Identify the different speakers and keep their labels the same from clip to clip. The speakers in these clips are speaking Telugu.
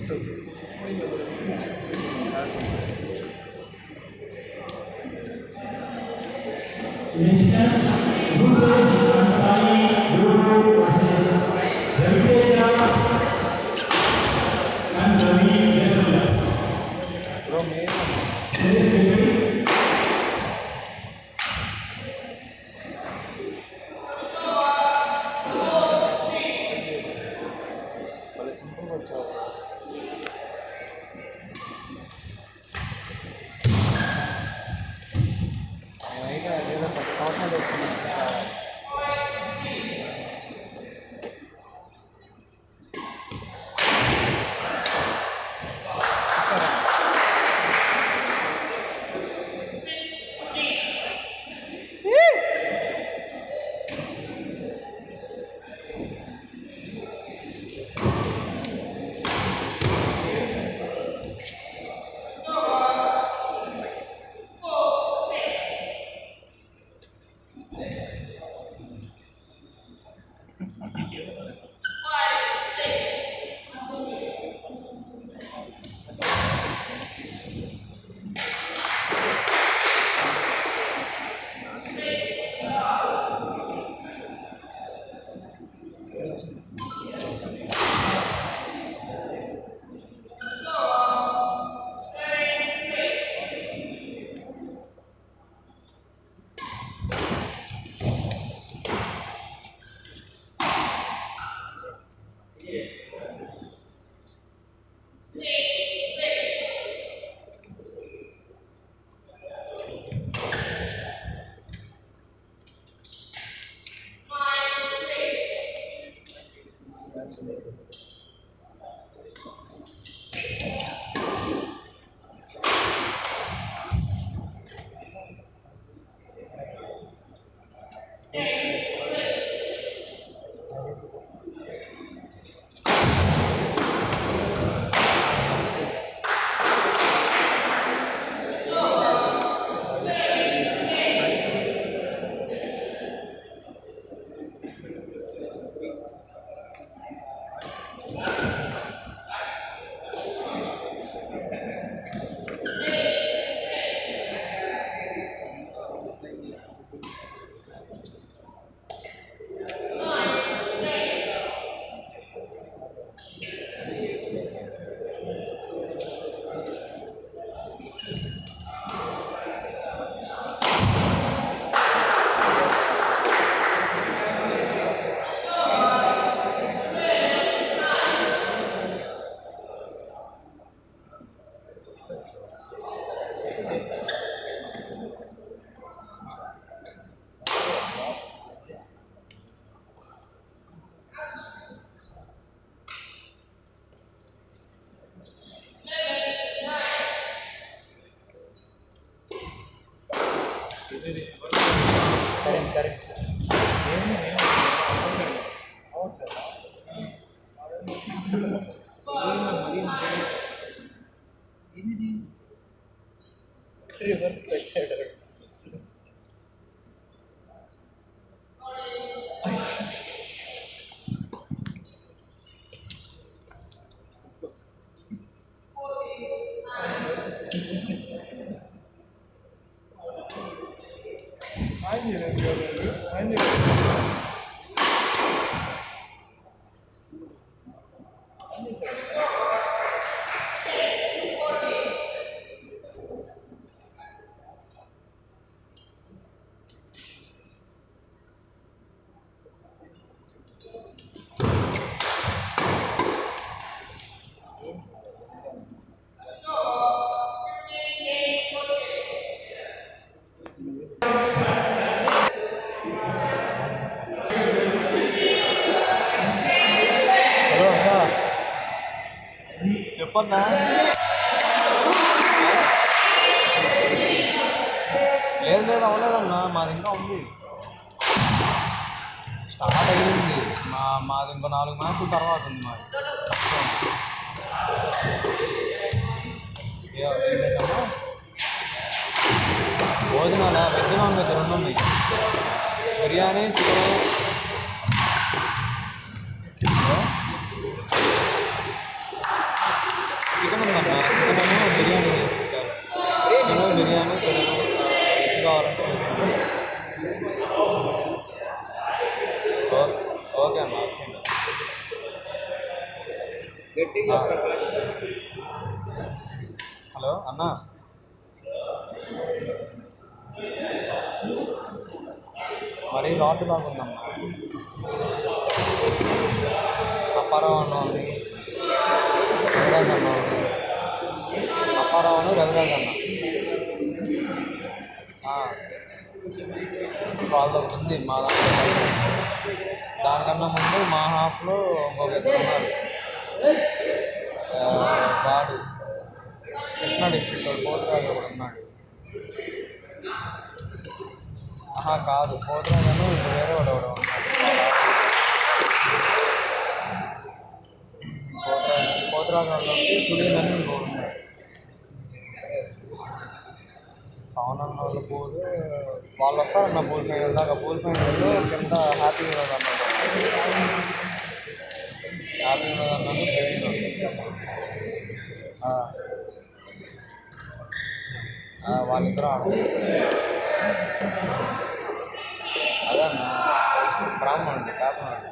Speaker 1: భలే సింపుల్గా వచ్చావు నేనైతే అదేదో పది సంవత్సరాలు వస్తున్నాను కరెక్ట్ కరెక్ట్ రివర్స్ పెట్టాడు హలో అక్క చెప్పన్నా లేదు లేదు అవ్వలేదన్నా మాది ఇంకా ఉంది స్టార్ట్ అయ్యింది మా మాది ఇంకో నాలుగు మ్యాచ్ల తర్వాత ఉంది మాది ఏ- ఏంటమ్మా? భోజనాలా వెజ్ నాన్ వెజ్ రెండు ఉన్నాయి బిర్యానీ చికెన్ చికెన్ ఉందన్న చికెన్ ఏమో బిర్యానీ చేసి పెట్టారు చికెన్ బిర్యానీ పెరుగు వెజ్ కావాలంటే ఓకే ఓకే అన్న వచ్చింది
Speaker 2: గట్టిగా
Speaker 1: హలో అన్న మరీ రాడ్ కాకుందమ్మా అప్పారావు అన్న ఉంది రవిరాజ్ అన్న ఉంది అప్పారావు అన్న రవిరాజ్ అన్న ఆ. వాళ్ళది ఒకటి ఉంది మా దాంట్లో దానికన్నా ముందు మా హాఫ్లో ఇంకొక ఇద్దరు ఉన్నారు ఆ, వాడు కృష్ణా డిస్ట్రిక్ట్ వాడు పోతురాజు ఒకడు ఉన్నాడు ఆహా కాదు పోతురాజు అని ఇప్పుడు వేరే వాడు ఒకడు ఉన్నాడు పోతురాజు పోతురాజు వాళ్ళకి సునీల్ అని ఇంకోడు ఉన్నాడు పవన్ అన్న వాళ్ళ పూల్ వాళ్ళు వస్తారన్న పూల్ ఫైనల్ దాకా పూల్ ఫైనల్లో కింద హ్యాపీ వినోద్ అన్నాడు హ్యాపీ వినోద్ అన్నాను ప్రవీణ్ ఉన్నాడు. ఆ. ఆ, వాళ్ళిద్దరూ ఆడతారు అదే అన్న బ్రాహ్మణుడు కాకినాడు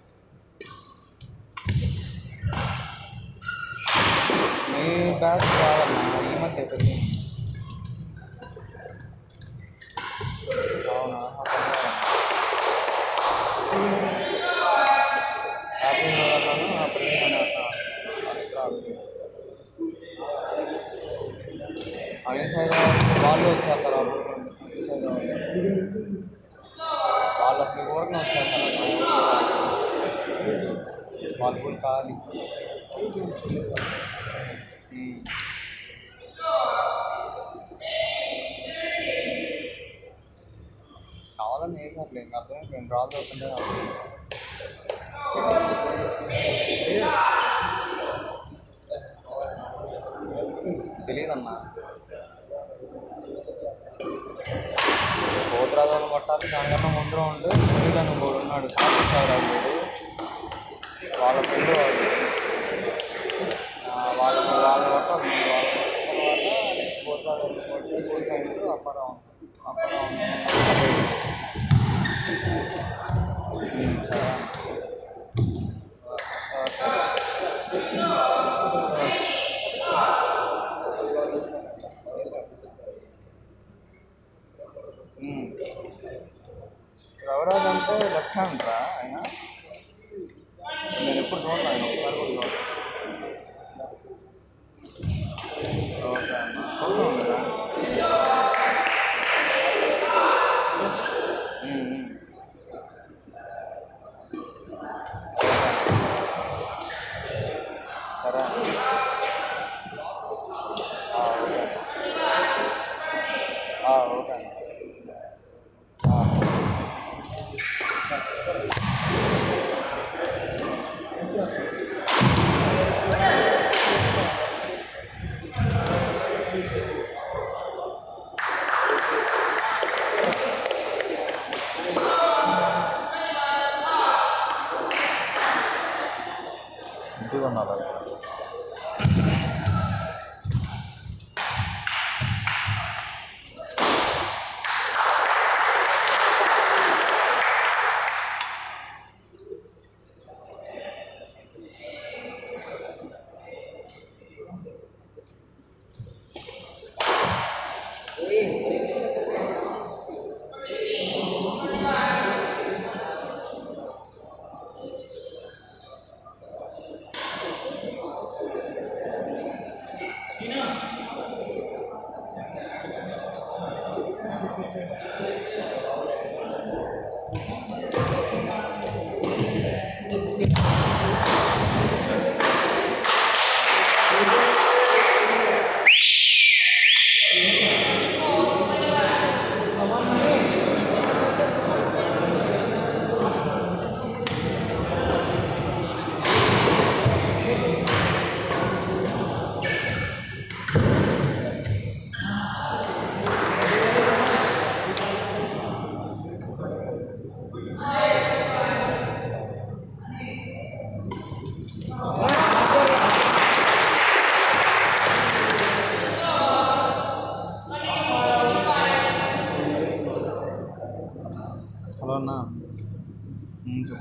Speaker 1: మీ బ్యాచ్ కాదన్నా ఈ మధ్య పెరిగింది అవునా హ్యాపీ వినోదన్నాను ఆ ప్రవీణ్ అని అన్న వాళ్ళిద్దరూ ఆడుతున్నారు అనిల్ సైడ్ వాళ్ళు వచ్చేస్తారు ఆ ఊరు నుండి అనిల్ సైడ్ వాళ్ళు వాళ్ళు అసలు ఈ ఊరికి వచ్చేస్తారు వాళ్ళ ఊరు కాదు ఉమ్. కావాలని వేసారులే ఇంకా అర్థమైపోయింది నేను రాళ్ళు అవుతుంటే తెలియదన్నా పోతురాజులను కొట్టాలి దానికన్నా ముందు ఉండు మురళీధన్ ఇంకోడు ఉన్నాడు సాధిస్తాడు వాడు వాళ్ళ ఫ్రెండ్ వాడు ఆ, వాళ్ళ వాళ్ళు కొట్టాలి ముందు వాళ్ళు కొట్టిన తర్వాత నెక్స్ట్ పోతురాజు కొట్టి goal side Apparao Apparao um, సరే ఓకే. ఉమ్. రవిరాజ్ అంటే లెఫ్ట్ హ్యాండ్ రా ఆయన నేను ఎప్పుడు చూడలే ఆయన ఒకసారి కూడా చూడలే ఓకే అన్న చూద్దాం కదా ఉమ్, ఉమ్. సరే అన్న. ఆ, ఓకే అన్న. ఆ, ఓకే అన్న. ఆ. ఇంటికి ఉండాలి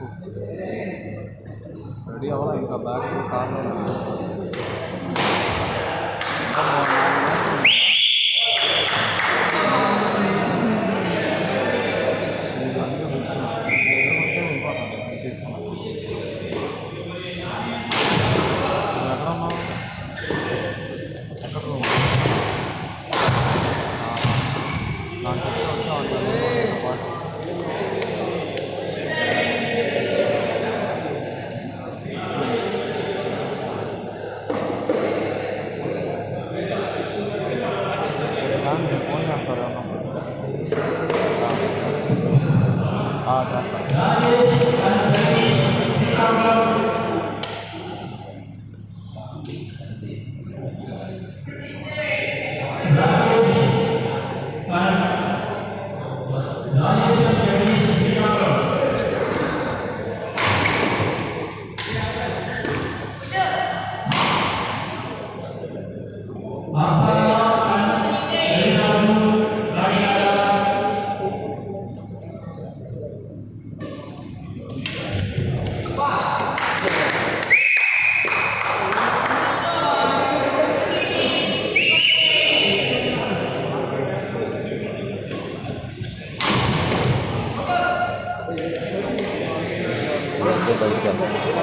Speaker 1: రెడీ అవ్వాలి ఇంకా బ్యాగ్ కార్లో ఇంకా మూడు నాలుగు మ్యాచ్లు ఉన్నాయి. ఇంకా అన్నీ కూర్చున్నాం. ఎదురుకొస్తే వెళ్ళిపోతాం తీసుకున్నాం నువ్వు ఎక్కడ ఉన్నావు ఎక్కడ ఉన్నావు నాకు ఎక్కడ వచ్చావు పాటు కానీ నేను ఫోన్ చేస్తారు చేస్తాను
Speaker 2: బయటికి వెళ్తాం